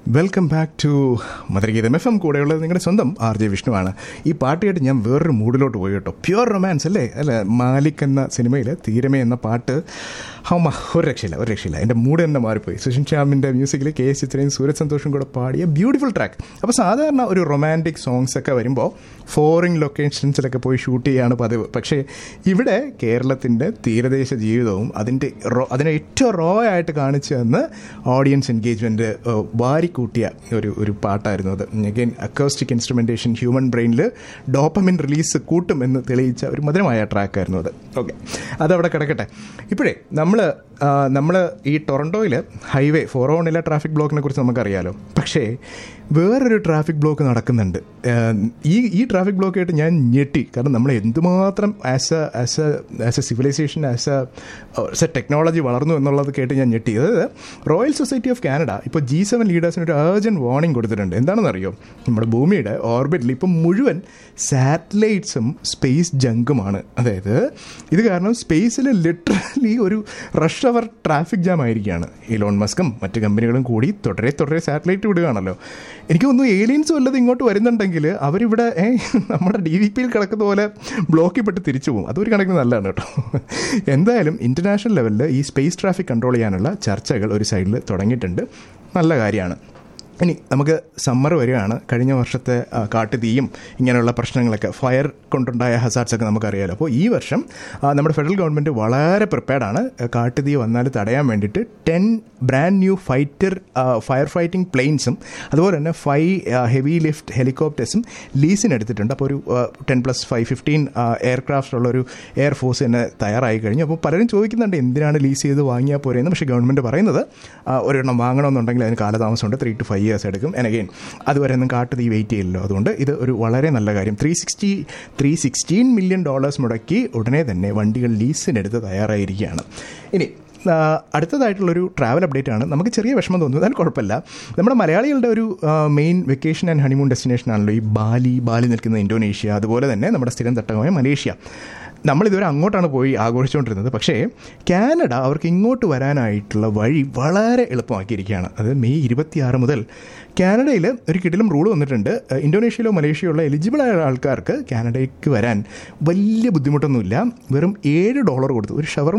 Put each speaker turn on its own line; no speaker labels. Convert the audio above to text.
welcome back to Madhurageetham F M കൂടെയുള്ളത് നിങ്ങളുടെ സ്വന്തം ആർ ജെ വിഷ്ണുവാണ് ഈ പാട്ട് കേട്ട് ഞാൻ വേറൊരു മൂഡിലോട്ട് പോയി കേട്ടോ പ്യുവർ റൊമാൻസ് അല്ലേ അല്ല മാലിക് എന്ന സിനിമയിൽ തീരമേ എന്ന പാട്ട് ഹമ്മ ഒരു രക്ഷയില്ല ഒരു രക്ഷയില്ല എൻ്റെ മൂഡ് തന്നെ മാറിപ്പോയി സുഷിൻ ശ്യാമിൻ്റെ മ്യൂസിക്കിൽ കെ എസ് ചിത്രയും സൂരജ് സന്തോഷും കൂടെ പാടിയ ബ്യൂട്ടിഫുൾ ട്രാക്ക് അപ്പോൾ സാധാരണ ഒരു റൊമാൻറ്റിക് സോങ്സ് ഒക്കെ വരുമ്പോൾ ഫോറിൻ ലൊക്കേഷൻസിലൊക്കെ പോയി ഷൂട്ട് ചെയ്യുകയാണ് പതിവ് പക്ഷേ ഇവിടെ കേരളത്തിൻ്റെ തീരദേശ ജീവിതവും അതിൻ്റെ റോ അതിനെ ഏറ്റവും റോ ആയിട്ട് കാണിച്ചു തന്ന് ഓഡിയൻസ് എൻഗേജ്മെൻറ്റ് വാരിക്കൂട്ടിയ ഒരു ഒരു പാട്ടായിരുന്നു അത് അഗൈൻ അക്കോസ്റ്റിക് ഇൻസ്ട്രുമെൻറ്റേഷൻ ഹ്യൂമൻ ബ്രെയിനിൽ ഡോപ്പമിൻ റിലീസ് കൂട്ടും എന്ന് തെളിയിച്ച ഒരു മധുരമായ ട്രാക്കായിരുന്നു അത് ഓക്കെ അതവിടെ കിടക്കട്ടെ ഇപ്പോഴേ നമ്മൾ നമ്മൾ ഈ ടൊറൻറ്റോയിൽ ഹൈവേ ഫോറോണിലെ ട്രാഫിക് ബ്ലോക്കിനെ കുറിച്ച് നമുക്കറിയാലോ പക്ഷേ വേറൊരു ട്രാഫിക് ബ്ലോക്ക് നടക്കുന്നുണ്ട് ഈ ഈ ട്രാഫിക് ബ്ലോക്ക് ആയിട്ട് ഞാൻ ഞെട്ടി കാരണം നമ്മൾ എന്തുമാത്രം as a as a as a civilisation as a as a technology വളർന്നു എന്നുള്ളത് കേട്ട് ഞാൻ ഞെട്ടി അതായത് റോയൽ സൊസൈറ്റി ഓഫ് കാനഡ ഇപ്പോൾ ജി സെവൻ ലീഡേഴ്സിന് ഒരു ഏർജൻറ്റ് വാർണിംഗ് കൊടുത്തിട്ടുണ്ട് എന്താണെന്ന് അറിയോ നമ്മുടെ ഭൂമിയുടെ ഓർബിറ്റിൽ ഇപ്പം മുഴുവൻ സാറ്റലൈറ്റ്സും സ്പേസ് ജങ്കുമാണ് അതായത് ഇത് കാരണം സ്പേസിൽ ലിറ്ററലി ഒരു റഷ് അവർ ട്രാഫിക് ജാം ആയിരിക്കുകയാണ് ഇലോൺ മസ്കും മറ്റ് കമ്പനികളും കൂടി തുടരെ തുടരെ സാറ്റലൈറ്റ് വിടുകയാണല്ലോ എനിക്ക് തോന്നുന്നു ഏലിയൻസ് വല്ലത് ഇങ്ങോട്ട് വരുന്നുണ്ടെങ്കിൽ അവരിവിടെ നമ്മുടെ ഡി വി പിയിൽ കിടക്കുന്ന പോലെ ബ്ലോക്കിൽപ്പെട്ട് തിരിച്ചു പോകും അതൊരു കണക്കിന് നല്ലതാണ് കേട്ടോ എന്തായാലും ഇൻ്റർനാഷണൽ ലെവലിൽ ഈ സ്പേസ് ട്രാഫിക് കൺട്രോൾ ചെയ്യാനുള്ള ചർച്ചകൾ ഒരു സൈഡിൽ തുടങ്ങിയിട്ടുണ്ട് നല്ല കാര്യമാണ് ഇനി നമുക്ക് സമ്മർ വരികയാണ് കഴിഞ്ഞ വർഷത്തെ കാട്ടുതീയും ഇങ്ങനെയുള്ള പ്രശ്നങ്ങളൊക്കെ ഫയർ കൊണ്ടുണ്ടായ ഹസാർട്സ് ഒക്കെ നമുക്കറിയാലോ അപ്പോൾ ഈ വർഷം നമ്മുടെ ഫെഡറൽ ഗവൺമെൻറ് വളരെ പ്രിപ്പയർഡാണ് കാട്ടുതീ വന്നാൽ തടയാൻ വേണ്ടിയിട്ട് ten brand new fighter fire fighting പ്ലെയിൻസും അതുപോലെ തന്നെ ഫൈവ് ഹെവി ലിഫ്റ്റ് ഹെലികോപ്റ്റേഴ്സും ലീസിന് എടുത്തിട്ടുണ്ട് അപ്പോൾ ഒരു ten plus five fifteen aircraft ഉള്ള ഒരു എയർഫോഴ്സ് തന്നെ തയ്യാറായി കഴിഞ്ഞു അപ്പോൾ പലരും ചോദിക്കുന്നുണ്ട് എന്തിനാണ് ലീസ് ചെയ്ത് വാങ്ങിയാൽ പോരെയെന്ന് പക്ഷേ ഗവൺമെൻറ് പറയുന്നത് ഒരെണ്ണം വാങ്ങണമെന്നുണ്ടെങ്കിൽ അതിന് കാലതാമസമുണ്ട് ത്രീ ടു ഫൈവ് ഇയേഴ്സ് എടുക്കും ആൻഡ് അഗെയിൻ അതുവരെ ഒന്നും കാട്ടുതീ വെയിറ്റ് ചെയ്യില്ലല്ലോ അതുകൊണ്ട് ഇത് ഒരു വളരെ നല്ല കാര്യം three sixty three sixteen million dollars മുടക്കി ഉടനെ തന്നെ വണ്ടികൾ ലീസിനെടുത്ത് തയ്യാറായിരിക്കുകയാണ് ഇനി അടുത്തതായിട്ടുള്ളൊരു ട്രാവൽ അപ്ഡേറ്റ് ആണ് നമുക്ക് ചെറിയ വിഷമം തോന്നുന്നു എന്നാൽ കുഴപ്പമില്ല നമ്മുടെ മലയാളികളുടെ ഒരു main vacation and honeymoon destination ആണല്ലോ ഈ ബാലി ബാലി നിൽക്കുന്ന ഇന്തോനേഷ്യ അതുപോലെ തന്നെ നമ്മുടെ സ്ഥിരം തട്ടകമായ മലേഷ്യ നമ്മളിതുവരെ അങ്ങോട്ടാണ് പോയി ആഘോഷിച്ചുകൊണ്ടിരുന്നത് പക്ഷേ കാനഡ അവർക്ക് ഇങ്ങോട്ട് വരാനായിട്ടുള്ള വഴി വളരെ എളുപ്പമാക്കിയിരിക്കുകയാണ് അത് മെയ് ഇരുപത്തിയാറ് മുതൽ കാനഡയിൽ ഒരു കിടിലും റൂൾ വന്നിട്ടുണ്ട് ഇന്തോനേഷ്യയിലോ മലേഷ്യയോ ഉള്ള എലിജിബിൾ ആയ ആൾക്കാർക്ക് കാനഡയ്ക്ക് വരാൻ വലിയ ബുദ്ധിമുട്ടൊന്നുമില്ല വെറും ഏഴ് ഡോളർ കൊടുത്ത് ഒരു ഷവർ